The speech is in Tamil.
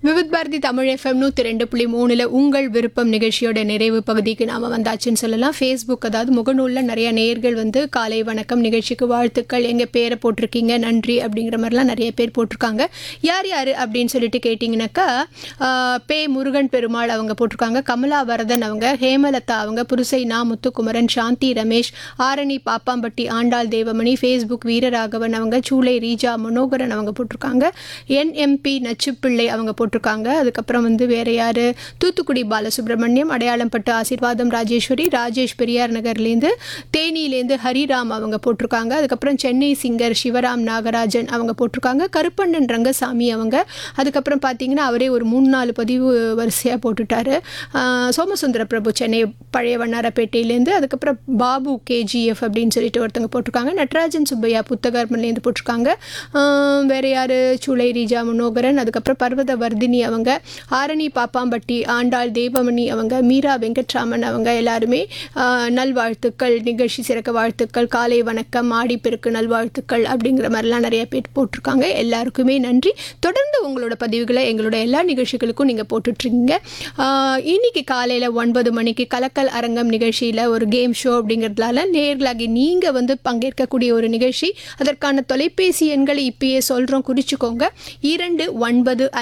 விவித் பாரதி தமிழ் எஃப்எம் நூற்றி ரெண்டு புள்ளி மூணில் உங்கள் விருப்பம் நிகழ்ச்சியோட நிறைவு பகுதிக்கு நாம் வந்தாச்சுன்னு சொல்லலாம் ஃபேஸ்புக் அதாவது முகநூலில் நிறைய நேர்கள் வந்து காலை வணக்கம் நிகழ்ச்சிக்கு வாழ்த்துக்கள் எங்கள் பேரை போட்டிருக்கீங்க நன்றி அப்படிங்கிற மாதிரிலாம் நிறைய பேர் போட்டிருக்காங்க யார் யார் அப்படின்னு சொல்லிட்டு கேட்டிங்கனாக்கா ஆஹ், பே முருகன் பெருமாள் அவங்க போட்டிருக்காங்க கமலா வரதன் அவங்க ஹேமலதா அவங்க புருசை நா முத்துக்குமரன் சாந்தி ரமேஷ் ஆரணி பாப்பாம்பட்டி ஆண்டாள் தேவமணி ஃபேஸ்புக் வீரராகவன் அவங்க சூளை ரீஜா மனோகரன் அவங்க போட்டிருக்காங்க என்எம்பி நச்சுப்பிள்ளை அவங்க போட்டிருக்காங்க அதுக்கப்புறம் வந்து வேற யாரு தூத்துக்குடி பாலசுப்ரமணியம் அடையாளம் பட்டு ஆசீர்வாதம் ராஜேஸ்வரி ராஜேஷ் பெரியார் நகர்லேருந்து தேனியிலேருந்து ஹரிராம் அவங்க போட்டிருக்காங்க அதுக்கப்புறம் சென்னை சிங்கர் சிவராம் நாகராஜன் அவங்க போட்டிருக்காங்க கருப்பண்ணன் ரங்கசாமி அவங்க அதுக்கப்புறம் பார்த்தீங்கன்னா அவரே ஒரு மூணு நாலு பதிவு வரிசையாக போட்டுட்டாரு ஆஹ் சோமசுந்தர பிரபு சென்னை பழைய வண்ணாரப்பேட்டையிலேருந்து அதுக்கப்புறம் பாபு கேஜிஎஃப் அப்படின்னு சொல்லிட்டு ஒருத்தவங்க போட்டிருக்காங்க நடராஜன் சுப்பையா புத்தகர்மன்லேருந்து போட்டிருக்காங்க ஆஹ் வேற யார் சூளை ரீஜா மனோகரன் அதுக்கப்புறம் பர்வத வர்தினி அவங்க ஆரணி பாப்பாம்பட்டி ஆண்டாள் தேவமணி அவங்க மீரா வெங்கட்ராமன் அவங்க எல்லாருமே ஆஹ் நல்வாழ்த்துக்கள் நிகழ்ச்சி சிறக்க வாழ்த்துக்கள் காலை வணக்கம் ஆடிப்பெருக்கு நல்வாழ்த்துக்கள் அப்படிங்கிற மாதிரிலாம் நிறைய பேர் போட்டிருக்காங்க எல்லாருக்குமே நன்றி தொடர்ந்து உங்களோட பதிவுகளை எங்களோட எல்லா நிகழ்ச்சிகளுக்கும் நீங்கள் போட்டுட்ருக்கீங்க இன்னைக்கு காலையில் ஒன்பது மணிக்கு கலக்கல் அரங்கம் நிகழ்ச்சியில் ஒரு கேம் ஷோ அப்படிங்கிறதுனால நேர்களாகி நீங்கள் வந்து பங்கேற்கக்கூடிய ஒரு நிகழ்ச்சி அதற்கான தொலைபேசி எண்களை இப்பயே சொல்கிறோம் குறிச்சிக்கோங்க இரண்டு ஒன்பது